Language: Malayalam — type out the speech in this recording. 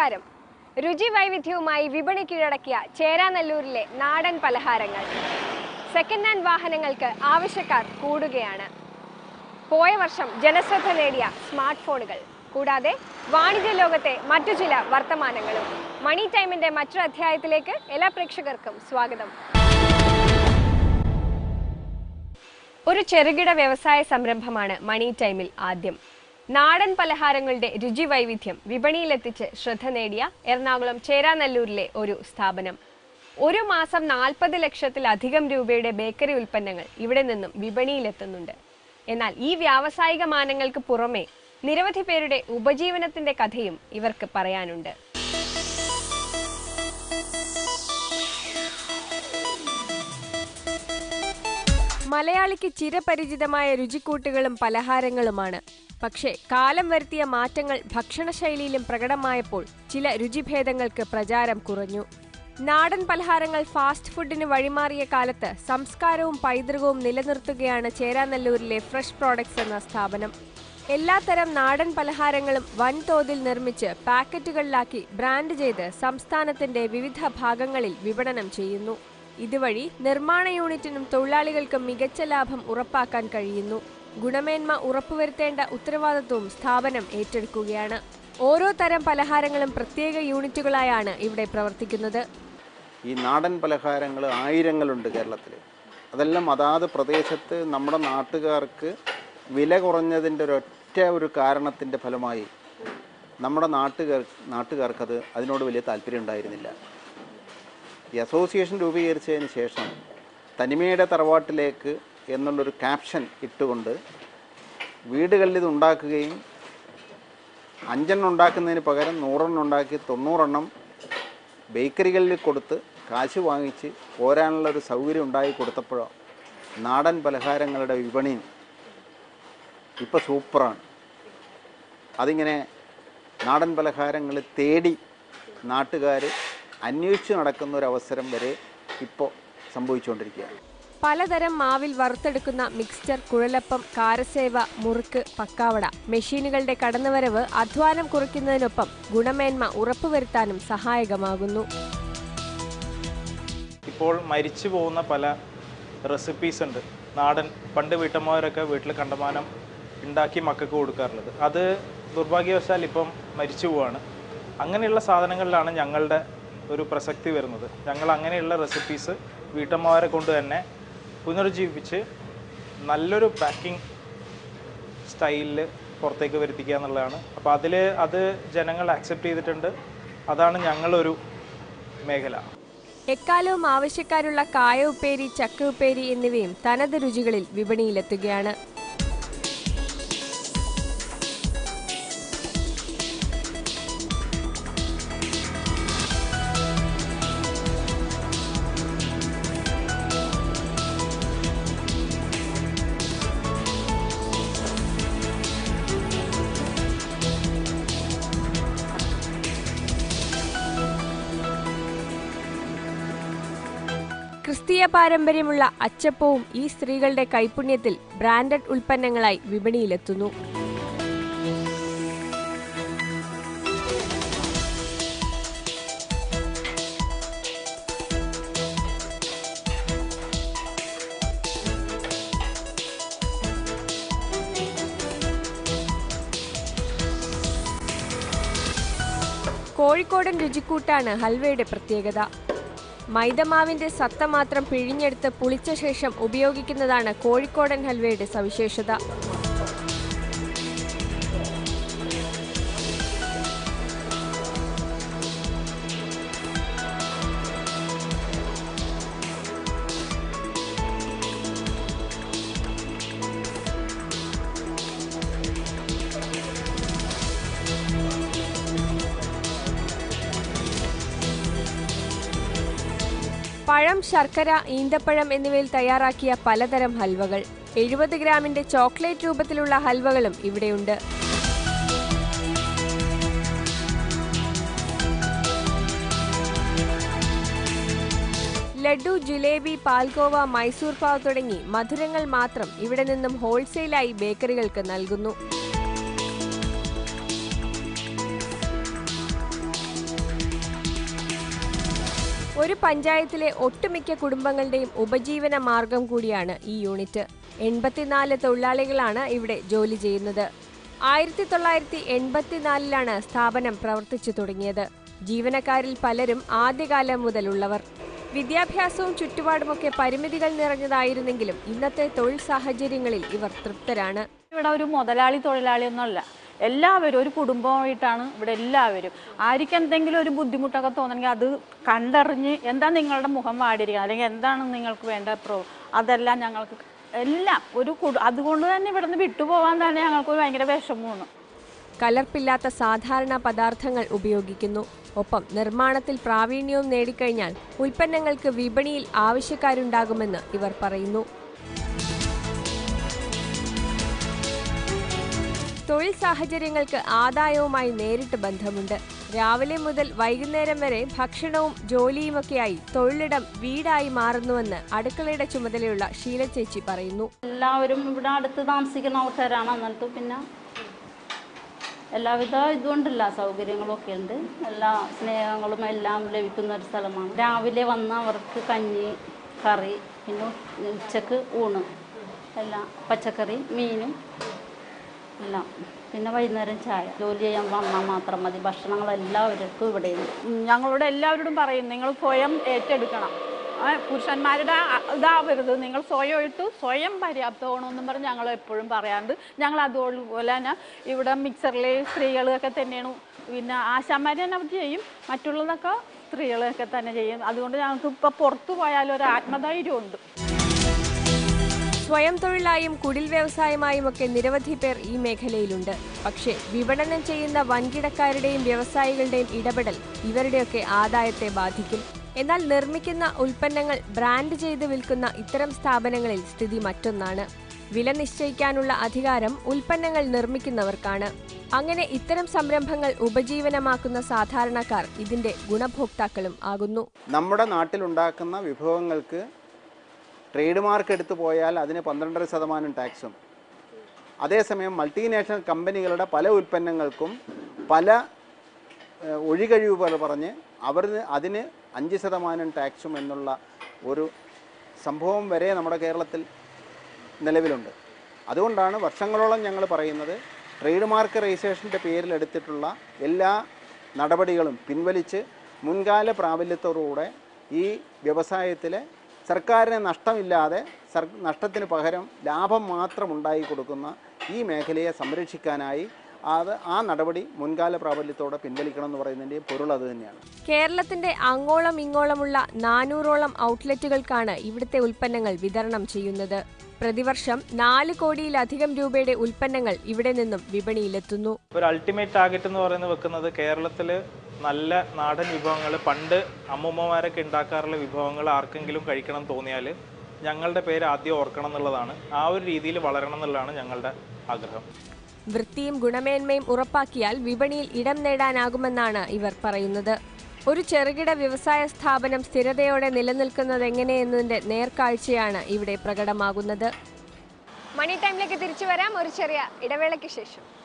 നമസ്കാരം രുചി വൈവിധ്യവുമായി വിപണി കീഴടക്കിയ ചേരാനെല്ലൂരിലെ നാടൻ പലഹാരങ്ങൾ സെക്കൻഡ് ഹാൻഡ് വാഹനങ്ങൾക്ക് ആവശ്യക്കാർ കൂടുകയാണ് പോയ വർഷം ജനശ്രദ്ധ നേടിയ സ്മാർട്ട് ഫോണുകൾ കൂടാതെ വാണിജ്യ ലോകത്തെ മറ്റു ചില വർത്തമാനങ്ങളും മണി ടൈമിന്റെ മറ്റൊരു അധ്യായത്തിലേക്ക് എല്ലാ പ്രേക്ഷകർക്കും സ്വാഗതം ഒരു ചെറുകിട വ്യവസായ സംരംഭമാണ് മണി ടൈമിൽ ആദ്യം നാടൻ പലഹാരങ്ങളുടെ രുചി വൈവിധ്യം വിപണിയിലെത്തിച്ച് ശ്രദ്ധ നേടിയ എറണാകുളം ചേരാനെല്ലൂരിലെ ഒരു സ്ഥാപനം ഒരു മാസം നാൽപ്പത് ലക്ഷത്തിലധികം രൂപയുടെ ബേക്കറി ഉൽപ്പന്നങ്ങൾ ഇവിടെ നിന്നും വിപണിയിലെത്തുന്നുണ്ട് എന്നാൽ ഈ വ്യാവസായിക മാനങ്ങൾക്ക് പുറമെ നിരവധി പേരുടെ ഉപജീവനത്തിന്റെ കഥയും ഇവർക്ക് പറയാനുണ്ട് മലയാളിക്ക് ചിരപരിചിതമായ രുചിക്കൂട്ടുകളും പലഹാരങ്ങളുമാണ് പക്ഷേ കാലം വരുത്തിയ മാറ്റങ്ങൾ ഭക്ഷണശൈലിയിലും പ്രകടമായപ്പോൾ ചില രുചിഭേദങ്ങൾക്ക് പ്രചാരം കുറഞ്ഞു നാടൻ പലഹാരങ്ങൾ ഫാസ്റ്റ് ഫുഡിന് വഴിമാറിയ കാലത്ത് സംസ്കാരവും പൈതൃകവും നിലനിർത്തുകയാണ് ചേരാനെല്ലൂരിലെ ഫ്രഷ് പ്രോഡക്ട്സ് എന്ന സ്ഥാപനം എല്ലാത്തരം നാടൻ പലഹാരങ്ങളും വൻതോതിൽ നിർമ്മിച്ച് പാക്കറ്റുകളിലാക്കി ബ്രാൻഡ് ചെയ്ത് സംസ്ഥാനത്തിന്റെ വിവിധ ഭാഗങ്ങളിൽ വിപണനം ചെയ്യുന്നു ഇതുവഴി നിർമ്മാണ യൂണിറ്റിനും തൊഴിലാളികൾക്കും മികച്ച ലാഭം ഉറപ്പാക്കാൻ കഴിയുന്നു ഗുണമേന്മ ഉറപ്പുവരുത്തേണ്ട ഉത്തരവാദിത്വവും സ്ഥാപനം ഏറ്റെടുക്കുകയാണ് ഓരോ തരം പലഹാരങ്ങളും പ്രത്യേക യൂണിറ്റുകളായാണ് ഇവിടെ പ്രവർത്തിക്കുന്നത് ഈ നാടൻ പലഹാരങ്ങൾ ആയിരങ്ങളുണ്ട് കേരളത്തിൽ അതെല്ലാം അതാത് പ്രദേശത്ത് നമ്മുടെ നാട്ടുകാർക്ക് വില കുറഞ്ഞതിൻ്റെ ഒരൊറ്റ ഒരു കാരണത്തിൻ്റെ ഫലമായി നമ്മുടെ നാട്ടുകാർ നാട്ടുകാർക്കത് അതിനോട് വലിയ താല്പര്യം ഉണ്ടായിരുന്നില്ല ഈ അസോസിയേഷൻ രൂപീകരിച്ചതിന് ശേഷം തനിമയുടെ തറവാട്ടിലേക്ക് എന്നുള്ളൊരു ക്യാപ്ഷൻ ഇട്ടുകൊണ്ട് വീടുകളിൽ ഇത് ഉണ്ടാക്കുകയും അഞ്ചെണ്ണം ഉണ്ടാക്കുന്നതിന് പകരം നൂറെണ്ണം ഉണ്ടാക്കി തൊണ്ണൂറെണ്ണം ബേക്കറികളിൽ കൊടുത്ത് കാശ് വാങ്ങിച്ച് പോരാനുള്ള ഒരു സൗകര്യം ഉണ്ടാക്കി കൊടുത്തപ്പോഴോ നാടൻ പലഹാരങ്ങളുടെ വിപണി ഇപ്പോൾ സൂപ്പറാണ് അതിങ്ങനെ നാടൻ പലഹാരങ്ങൾ തേടി നാട്ടുകാർ അന്വേഷിച്ച് നടക്കുന്ന ഒരു അവസരം വരെ ഇപ്പോൾ സംഭവിച്ചുകൊണ്ടിരിക്കുകയാണ് പലതരം മാവിൽ വറുത്തെടുക്കുന്ന മിക്സ്ചർ കുഴലപ്പം കാരസേവ മുറുക്ക് പക്കാവട മെഷീനുകളുടെ കടന്നുവരവ് അധ്വാനം കുറയ്ക്കുന്നതിനൊപ്പം ഗുണമേന്മ ഉറപ്പുവരുത്താനും സഹായകമാകുന്നു ഇപ്പോൾ മരിച്ചു പോകുന്ന പല റെസിപ്പീസ് ഉണ്ട് നാടൻ പണ്ട് വീട്ടമ്മമാരൊക്കെ വീട്ടിൽ കണ്ടമാനം ഉണ്ടാക്കി മക്കൾക്ക് കൊടുക്കാറുള്ളത് അത് ദുർഭാഗ്യവശാൽ ഇപ്പം മരിച്ചു പോവാണ് അങ്ങനെയുള്ള സാധനങ്ങളിലാണ് ഞങ്ങളുടെ ഒരു പ്രസക്തി വരുന്നത് ഞങ്ങൾ അങ്ങനെയുള്ള റെസിപ്പീസ് വീട്ടമ്മമാരെ കൊണ്ട് തന്നെ പുനരുജ്ജീവിപ്പിച്ച് നല്ലൊരു പാക്കിംഗ് സ്റ്റൈലിൽ പുറത്തേക്ക് വരുത്തിക്കുക എന്നുള്ളതാണ് അപ്പോൾ അതിൽ അത് ജനങ്ങൾ അക്സെപ്റ്റ് ചെയ്തിട്ടുണ്ട് അതാണ് ഞങ്ങളൊരു മേഖല എക്കാലവും ആവശ്യക്കാരുള്ള കായ ഉപ്പേരി ചക്ക ഉപ്പേരി എന്നിവയും തനത് രുചികളിൽ വിപണിയിലെത്തുകയാണ് ക്രിസ്തീയ പാരമ്പര്യമുള്ള അച്ചപ്പവും ഈ സ്ത്രീകളുടെ കൈപുണ്യത്തിൽ ബ്രാൻഡഡ് ഉൽപ്പന്നങ്ങളായി വിപണിയിലെത്തുന്നു കോഴിക്കോടൻ രുചിക്കൂട്ടാണ് ഹൽവയുടെ പ്രത്യേകത മൈദമാവിന്റെ സത്ത മാത്രം പിഴിഞ്ഞെടുത്ത് പുളിച്ച ശേഷം ഉപയോഗിക്കുന്നതാണ് കോഴിക്കോടൻ ഹൽവയുടെ സവിശേഷത പഴം ശർക്കര ഈന്തപ്പഴം എന്നിവയിൽ തയ്യാറാക്കിയ പലതരം ഹൽവകൾ എഴുപത് ഗ്രാമിന്റെ ചോക്ലേറ്റ് രൂപത്തിലുള്ള ഹൽവകളും ഇവിടെയുണ്ട് ലഡു ജിലേബി പാൽഗോവ മൈസൂർ പാവ് തുടങ്ങി മധുരങ്ങൾ മാത്രം ഇവിടെ നിന്നും ഹോൾസെയിലായി ബേക്കറികൾക്ക് നൽകുന്നു ഒരു പഞ്ചായത്തിലെ ഒട്ടുമിക്ക കുടുംബങ്ങളുടെയും ഉപജീവന മാർഗം കൂടിയാണ് ഈ യൂണിറ്റ് എൺപത്തിനാല് തൊഴിലാളികളാണ് ഇവിടെ ജോലി ചെയ്യുന്നത് ആയിരത്തി തൊള്ളായിരത്തി എൺപത്തിനാലിലാണ് സ്ഥാപനം പ്രവർത്തിച്ചു തുടങ്ങിയത് ജീവനക്കാരിൽ പലരും ആദ്യകാലം മുതലുള്ളവർ വിദ്യാഭ്യാസവും ചുറ്റുപാടുമൊക്കെ പരിമിതികൾ നിറഞ്ഞതായിരുന്നെങ്കിലും ഇന്നത്തെ തൊഴിൽ സാഹചര്യങ്ങളിൽ ഇവർ തൃപ്തരാണ് ഇവിടെ ഒരു മുതലാളി തൊഴിലാളി ഒന്നുമല്ല എല്ലാവരും ഒരു കുടുംബമായിട്ടാണ് ഇവിടെ എല്ലാവരും ആർക്ക് എന്തെങ്കിലും ഒരു ബുദ്ധിമുട്ടൊക്കെ തോന്നണമെങ്കിൽ അത് കണ്ടറിഞ്ഞ് എന്താ നിങ്ങളുടെ മുഖം വാടിയിരിക്കുക അല്ലെങ്കിൽ എന്താണ് നിങ്ങൾക്ക് വേണ്ട പ്രോ അതെല്ലാം ഞങ്ങൾക്ക് എല്ലാം ഒരു കുടു അതുകൊണ്ട് തന്നെ ഇവിടെ നിന്ന് വിട്ടുപോകാൻ തന്നെ ഞങ്ങൾക്ക് ഭയങ്കര വിഷമമാണ് കലർപ്പില്ലാത്ത സാധാരണ പദാർത്ഥങ്ങൾ ഉപയോഗിക്കുന്നു ഒപ്പം നിർമ്മാണത്തിൽ പ്രാവീണ്യവും നേടിക്കഴിഞ്ഞാൽ ഉൽപ്പന്നങ്ങൾക്ക് വിപണിയിൽ ആവശ്യക്കാരുണ്ടാകുമെന്ന് ഇവർ പറയുന്നു തൊഴിൽ സാഹചര്യങ്ങൾക്ക് ആദായവുമായി നേരിട്ട് ബന്ധമുണ്ട് രാവിലെ മുതൽ വൈകുന്നേരം വരെ ഭക്ഷണവും ജോലിയുമൊക്കെയായി തൊഴിലിടം വീടായി മാറുന്നുവെന്ന് അടുക്കളയുടെ ചുമതലയുള്ള ഷീലച്ചേച്ചി പറയുന്നു എല്ലാവരും ഇവിടെ അടുത്ത് താമസിക്കുന്ന ആൾക്കാരാണ് എന്നിട്ട് പിന്നെ എല്ലാവിധ ഇതുകൊണ്ടില്ല സൗകര്യങ്ങളും ഒക്കെ ഉണ്ട് എല്ലാ സ്നേഹങ്ങളും എല്ലാം ലഭിക്കുന്ന ഒരു സ്ഥലമാണ് രാവിലെ വന്ന് അവർക്ക് കഞ്ഞി കറി പിന്നെ ഉച്ചക്ക് ഊണ് എല്ലാം പച്ചക്കറി മീനും എല്ലാം പിന്നെ വൈകുന്നേരം ചായ ജോലി ചെയ്യാൻ വന്നാൽ മാത്രം മതി ഭക്ഷണങ്ങളെല്ലാവർക്കും ഇവിടെയുണ്ട് ഞങ്ങളോട് എല്ലാവരോടും പറയും നിങ്ങൾ സ്വയം ഏറ്റെടുക്കണം ആ, പുരുഷന്മാരുടെ അ- ഇതാവരുത് നിങ്ങൾ സ്വയം എടുത്ത് സ്വയം പര്യാപ്തമാണെന്നും പറഞ്ഞ് ഞങ്ങൾ എപ്പോഴും പറയാറുണ്ട് ഞങ്ങൾ അതുപോലെ തന്നെ ഇവിടെ മിക്സറിൽ സ്ത്രീകളൊക്കെ തന്നെയാണ് പിന്നെ ആശാന്മാർ തന്നെ അവർ ചെയ്യും മറ്റുള്ളതൊക്കെ സ്ത്രീകളൊക്കെ തന്നെ ചെയ്യും അതുകൊണ്ട് ഞങ്ങൾക്ക് ഇപ്പോൾ പുറത്തു പോയാലും ഒരു ആത്മധൈര്യമുണ്ട് സ്വയം തൊഴിലായും കുടിൽ വ്യവസായമായും ഒക്കെ നിരവധി പേർ ഈ മേഖലയിലുണ്ട് പക്ഷേ വിപണനം ചെയ്യുന്ന വൻകിടക്കാരുടെയും വ്യവസായികളുടെയും ഇടപെടൽ ഇവരുടെയൊക്കെ ആദായത്തെ ബാധിക്കും എന്നാൽ നിർമ്മിക്കുന്ന ഉൽപ്പന്നങ്ങൾ ബ്രാൻഡ് ചെയ്ത് വിൽക്കുന്ന ഇത്തരം സ്ഥാപനങ്ങളിൽ സ്ഥിതി മറ്റൊന്നാണ് വില നിശ്ചയിക്കാനുള്ള അധികാരം ഉൽപ്പന്നങ്ങൾ നിർമ്മിക്കുന്നവർക്കാണ് അങ്ങനെ ഇത്തരം സംരംഭങ്ങൾ ഉപജീവനമാക്കുന്ന സാധാരണക്കാർ ഇതിന്റെ ഗുണഭോക്താക്കളും ആകുന്നു നമ്മുടെ നാട്ടിലുണ്ടാക്കുന്ന വിഭവങ്ങൾക്ക് ട്രേഡ് മാർക്ക് എടുത്തു പോയാൽ അതിന് പന്ത്രണ്ടര ശതമാനം ടാക്സും അതേസമയം മൾട്ടിനാഷണൽ കമ്പനികളുടെ പല ഉൽപ്പന്നങ്ങൾക്കും പല ഏഹ്, ഒഴികഴിവുകൾ പറഞ്ഞ് അവർ അതിന് അഞ്ച് ശതമാനം ടാക്സും എന്നുള്ള ഒരു സംഭവം വരെ നമ്മുടെ കേരളത്തിൽ നിലവിലുണ്ട് അതുകൊണ്ടാണ് വർഷങ്ങളോളം ഞങ്ങൾ പറയുന്നത് ട്രേഡ് മാർക്ക് രജിസ്ട്രേഷൻ്റെ പേരിൽ എടുത്തിട്ടുള്ള എല്ലാ നടപടികളും പിൻവലിച്ച് മുൻകാല പ്രാബല്യത്തോടുകൂടെ ഈ വ്യവസായത്തിലെ സർക്കാരിന് നഷ്ടമില്ലാതെ സർ നഷ്ടത്തിന് പകരം ലാഭം മാത്രം ഉണ്ടായി കൊടുക്കുന്ന ഈ മേഖലയെ സംരക്ഷിക്കാനായി അത് ആ നടപടി മുൻകാല പ്രാബല്യത്തോടെ പിൻവലിക്കണം എന്ന് പറയുന്നതിൻ്റെ പൊരുൾ അത് തന്നെയാണ് കേരളത്തിന്റെ അങ്ങോളം ഇങ്ങോളമുള്ള നാനൂറോളം ഔട്ട്ലെറ്റുകൾക്കാണ് ഇവിടുത്തെ ഉൽപ്പന്നങ്ങൾ വിതരണം ചെയ്യുന്നത് പ്രതിവർഷം നാല് കോടിയിലധികം രൂപയുടെ ഉൽപ്പന്നങ്ങൾ ഇവിടെ നിന്നും വിപണിയിലെത്തുന്നു ഒരു അൾട്ടിമേറ്റ് ടാർഗറ്റ് എന്ന് പറയുന്നത് വെക്കുന്നത് കേരളത്തിൽ നല്ല നാടൻ വിഭവങ്ങൾ പണ്ട് അമ്മൂമ്മമാരൊക്കെ ഉണ്ടാക്കാറുള്ള വിഭവങ്ങൾ ആർക്കെങ്കിലും കഴിക്കണം തോന്നിയാൽ ഞങ്ങളുടെ പേര് ആദ്യം ഓർക്കണം എന്നുള്ളതാണ് ആ ഒരു രീതിയിൽ വളരണം എന്നുള്ളതാണ് ഞങ്ങളുടെ ആഗ്രഹം വൃത്തിയും ഗുണമേന്മയും ഉറപ്പാക്കിയാൽ വിപണിയിൽ ഇടം നേടാനാകുമെന്നാണ് ഇവർ പറയുന്നത് ഒരു ചെറുകിട വ്യവസായ സ്ഥാപനം സ്ഥിരതയോടെ നിലനിൽക്കുന്നത് എങ്ങനെയെന്നതിന്റെ നേർക്കാഴ്ചയാണ് ഇവിടെ പ്രകടമാകുന്നത് മണി ടൈമിലേക്ക് തിരിച്ചു വരാം ഒരു ചെറിയ ഇടവേളയ്ക്ക് ശേഷം